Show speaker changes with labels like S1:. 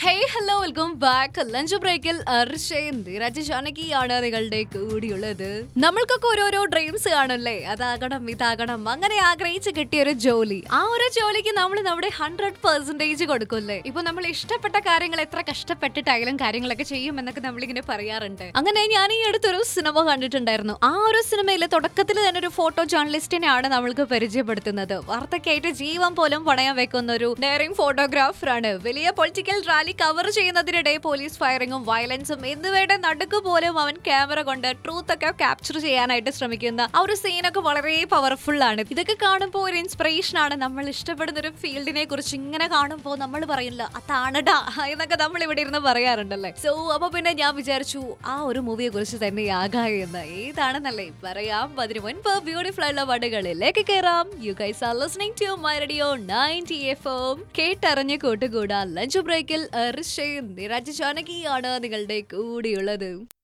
S1: hey hello welcome back lunch ബ്രേക്കിൽ അർഷയും ധീരജ് ജാനകിയാണ് നിങ്ങളുടെ കൂടിയുള്ളത് നമ്മൾക്കൊക്കെ ഓരോരോ ഡ്രീംസ് കാണല്ലേ അതാകണം ഇതാകണം അങ്ങനെ ആഗ്രഹിച്ച് കിട്ടിയ ഒരു ജോലി ആ ഒരു ജോലിക്ക് നമ്മൾ നമ്മുടെ ഹൺഡ്രഡ് പെർസെന്റേജ് കൊടുക്കില്ലേ ഇപ്പൊ നമ്മൾ ഇഷ്ടപ്പെട്ട കാര്യങ്ങൾ എത്ര കഷ്ടപ്പെട്ടിട്ടായാലും കാര്യങ്ങളൊക്കെ ചെയ്യും എന്നൊക്കെ നമ്മളിങ്ങനെ പറയാറുണ്ട് അങ്ങനെ ഞാൻ ഈ അടുത്തൊരു സിനിമ കണ്ടിട്ടുണ്ടായിരുന്നു ആ ഒരു സിനിമയിലെ തുടക്കത്തിൽ തന്നെ ഒരു ഫോട്ടോ ജേർണലിസ്റ്റിനെയാണ് നമ്മൾക്ക് പരിചയപ്പെടുത്തുന്നത് വാർത്തയ്ക്കായിട്ട് ജീവൻ പോലും പണയം വെക്കുന്ന ഒരു ഡെയറിംഗ് ഫോട്ടോഗ്രാഫറാണ് വലിയ പൊളിറ്റിക്കൽ റാലി കവർ ചെയ്യുന്നതിനിടെ പോലീസ് ഫയറിങ്ങും വയലൻസും എന്നിവയുടെ നടുക്ക് പോലും അവൻ ക്യാമറ കൊണ്ട് ട്രൂത്ത് ഒക്കെ ക്യാപ്ചർ ചെയ്യാനായിട്ട് ശ്രമിക്കുന്ന ആ ഒരു സീനൊക്കെ വളരെ പവർഫുൾ ആണ് ഇതൊക്കെ കാണുമ്പോൾ ഒരു ഇൻസ്പിറേഷൻ ആണ് നമ്മൾ ഇഷ്ടപ്പെടുന്ന ഒരു ഫീൽഡിനെ കുറിച്ച് ഇങ്ങനെ കാണുമ്പോൾ നമ്മൾ പറയില്ല അതാണടാ എന്നൊക്കെ നമ്മൾ ഇവിടെ ഇരുന്ന് പറയാറുണ്ടല്ലേ സോ അപ്പൊ പിന്നെ ഞാൻ വിചാരിച്ചു ആ ഒരു മൂവിയെ കുറിച്ച് തന്നെ ആകാം എന്ന് ഏതാണെന്നല്ലേ പറയാം അതിനു മുൻപ് ബ്യൂട്ടിഫുൾ ആയിട്ടുള്ള വടുകളിലേക്ക് കയറാം you guys are listening to my radio 90 FM കേട്ടറിഞ്ഞ് കൂട്ടുകൂടാ ലഞ്ച് ബ്രേക്കിൽ ഋഷയും നിരാജ് ജാനകിയാണ് നിങ്ങളുടെ കൂടെയുള്ളത്